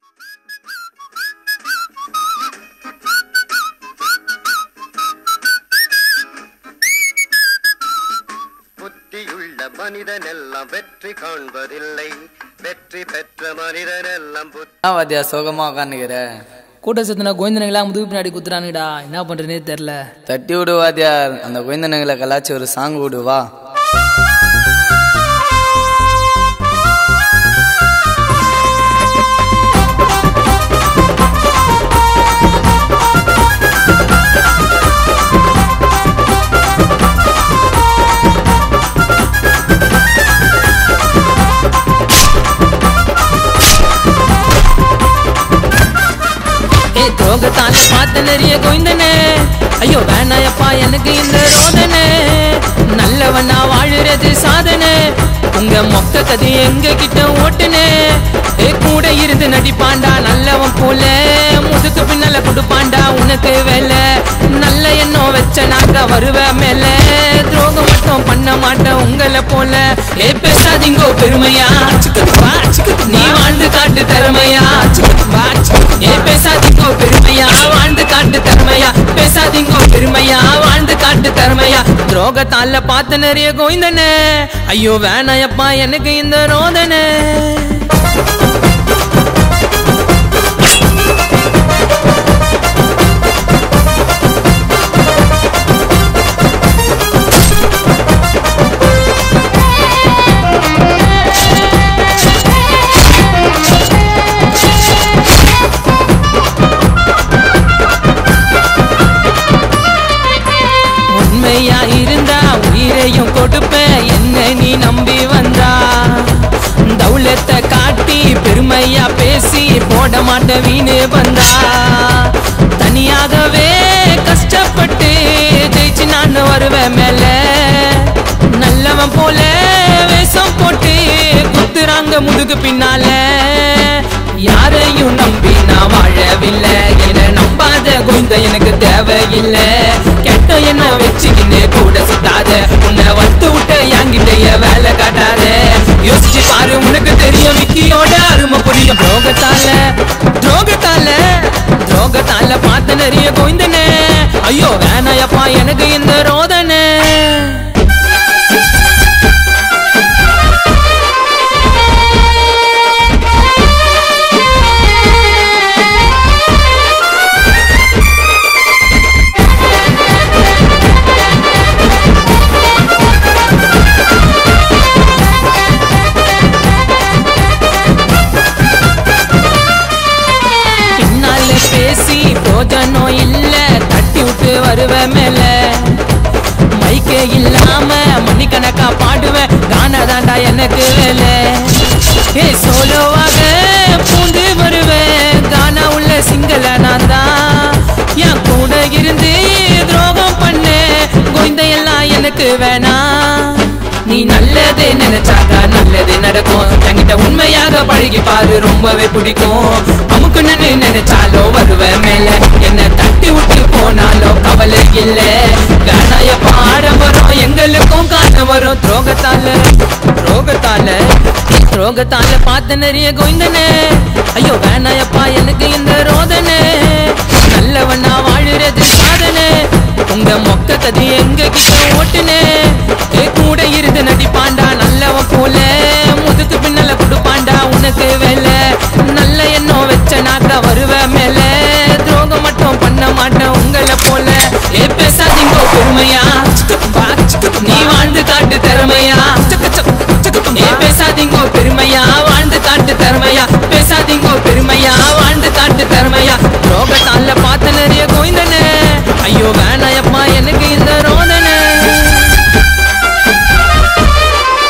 புத்தியுள்ள மனிதனெல்லாம் வெற்றி காண்பதில்லை வெற்றி பெற்ற மனிதனெல்லாம் புத்தி என்ன வாத்தியா சோகமா உட்காந்துக்கிற கூட்ட சத்துனா கோவிந்தனுங்களா முதுகு பின்னாடி குத்துறானுடா என்ன பண்றதுனே தெரில தட்டி விடு வாத்தியார் அந்த குழந்தைங்களை கலாச்சி ஒரு சாங் விடு வா ஏ தோகத்தால பார்த்த நிறைய கோவிந்தனே ஐயோ வேணாயப்பா எனக்கு இந்த ரோதனை நல்லவனா வாழுறது சாதனை உங்க மொக்க கதை எங்க கிட்ட ஓட்டுனே ஏ கூட இருந்து நடிப்பாண்டா நல்லவன் போல முதுக்கு பின்னால கொடுப்பாண்டா உனக்கு வேலை நல்ல எண்ணம் வச்ச நாங்க வருவேன் மேல துரோகம் மட்டும் பண்ண மாட்டேன் உங்களை போல ஏ பேசாதீங்கோ பெருமையா சிக்கத்து வா, சிக்கத்து நீ வாழ்ந்து காட்டு திறமையா சிக்கத்து வா, சிக்கத்து. ஏ பேசாதீங்கோ பெருமையா வாழ்ந்து காட்டு திறமையா பேசாதீங்கோ பெருமையா வாழ்ந்து காட்டு திறமையா துரோகத்தால பார்த்து நிறைய கோய்ந்தனே ஐயோ வேணாயப்பா எனக்கு இந்த ரோதனை உண்மையா இருந்தா உயிரையும் கொடுப்பேன் என்ன நீ நம்பி வந்தா தௌலத்தை காட்டி பெருமையா பேசி போட மாட்ட வீணு வந்தா தனியாகவே கஷ்டப்பட்டு ஜெயிச்சு நான் வருவேன் மேல நல்லவன் போல வேஷம் போட்டு குத்துறாங்க முதுகு பின்னால யாரையும் நம்பி நான் வாழவில்லை என்ன நம்பாத குந்த எனக்கு தேவையில்லை கெட்ட என்ன வச்சுக்கின்னு கூட சுத்தாத உன்னை வத்து விட்ட என்கிட்டய வேலை காட்டாத யோசிச்சு பாரு உனக்கு தெரியும் விக்கியோட அருமை புரியும் துரோகத்தால துரோகத்தால துரோகத்தால பார்த்த நிறைய கோய்ந்தனே ஐயோ வேணாயப்பா எனக்கு இந்த ரோதனை பின்னால பேசி போஜனம் இல்ல தட்டி விட்டு வருவேன் மேல மைக்கே இல்லாம மணிக்கணக்கா பாடுவேன் கானா தாண்டா எனக்கு வேலை ஏ சோலோவாக பூந்து வருவேன் கானா உள்ள சிங்கள நான் தான் என் கூட இருந்து துரோகம் பண்ணு கோய்ந்தையெல்லாம் எனக்கு வேணாம் நீ நல்லது நினைச்சாக்கா நல்லது நடக்கும் என்கிட்ட உண்மையாக பழகி பாரு ரொம்பவே பிடிக்கும் அமுக்குன்னு நினைச்சாலோ வருவேன் மேல என்ன தட்டி விட்டு போனாலோ கவலை இல்ல வேணாய பாட வரும் எங்களுக்கும் காண வரும் துரோகத்தால துரோகத்தால துரோகத்தால பார்த்த நிறைய கோய்ந்தனே ஐயோ வேணாயப்பா எனக்கு இந்த ரோதனை நல்லவனா வாழுறது சாதனை உங்க மொக்க கதை எங்க கிட்ட ஓட்டுனே ஏ கூட இருந்து நடிப்பாண்டா நல்லவன் போல முதுக்கு பின்னல கொடுப்பாண்டா உனக்கு வேலை நல்ல எண்ணம் வச்ச நாக்கா வருவேன் மேல துரோகம் மட்டும் பண்ண மாட்டேன் உங்களை போல ஏ பேசாதீங்க பெருமையா நீ வாழ்ந்து காட்டு திறமையா ஏ பேசாதீங்க பெருமையா வாழ்ந்து காட்டு திறமையா பேசாதீங்க பெருமையா வாழ்ந்து காட்டு திறமையா ரோகத்தால பார்த்த நிறைய கோய்ந்தனே ஐயோ வேணாயப்பா எனக்கு இந்த ரோதனை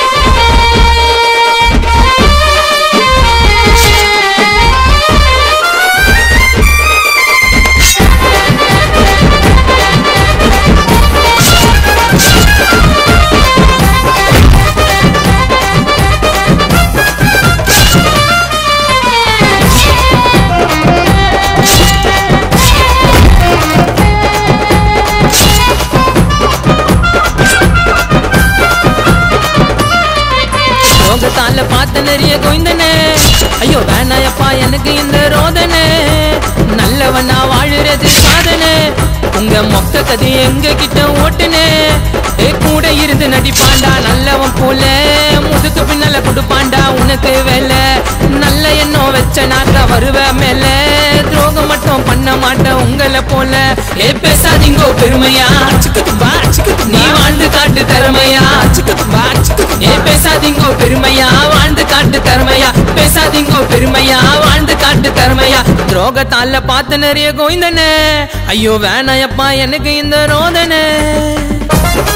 துரோகத்தால பார்த்த நிறைய கோய்ந்தனே ஐயோ வேணாயப்பா எனக்கு இந்த ரோதனை நல்லவனா வாழுறது சாதனை உங்க மொக்க கதை எங்க கிட்ட ஓட்டுனே ஏ கூட இருந்து நடிப்பாண்டா நல்லவன் போல முதுக்கு பின்னால கொடுப்பாண்டா உனக்கு வேலை நல்ல எண்ணம் வச்ச நாக்க வருவ மேல துரோகம் மட்டும் பண்ண மாட்டேன் உங்களை போல ஏ பேசாதீங்கோ பெருமையா நீ வாழ்ந்து காட்டு திறமையா ஏ பேசாதீங்கோ பெருமையா வாழ்ந்து காட்டு திறமையா பேசாதீங்கோ பெருமையா வாழ்ந்து காட்டு திறமையா துரோகத்தால பார்த்து நிறைய கோய்ந்தனே ஐயோ வேணாயப்பா எனக்கு இந்த ரோதனை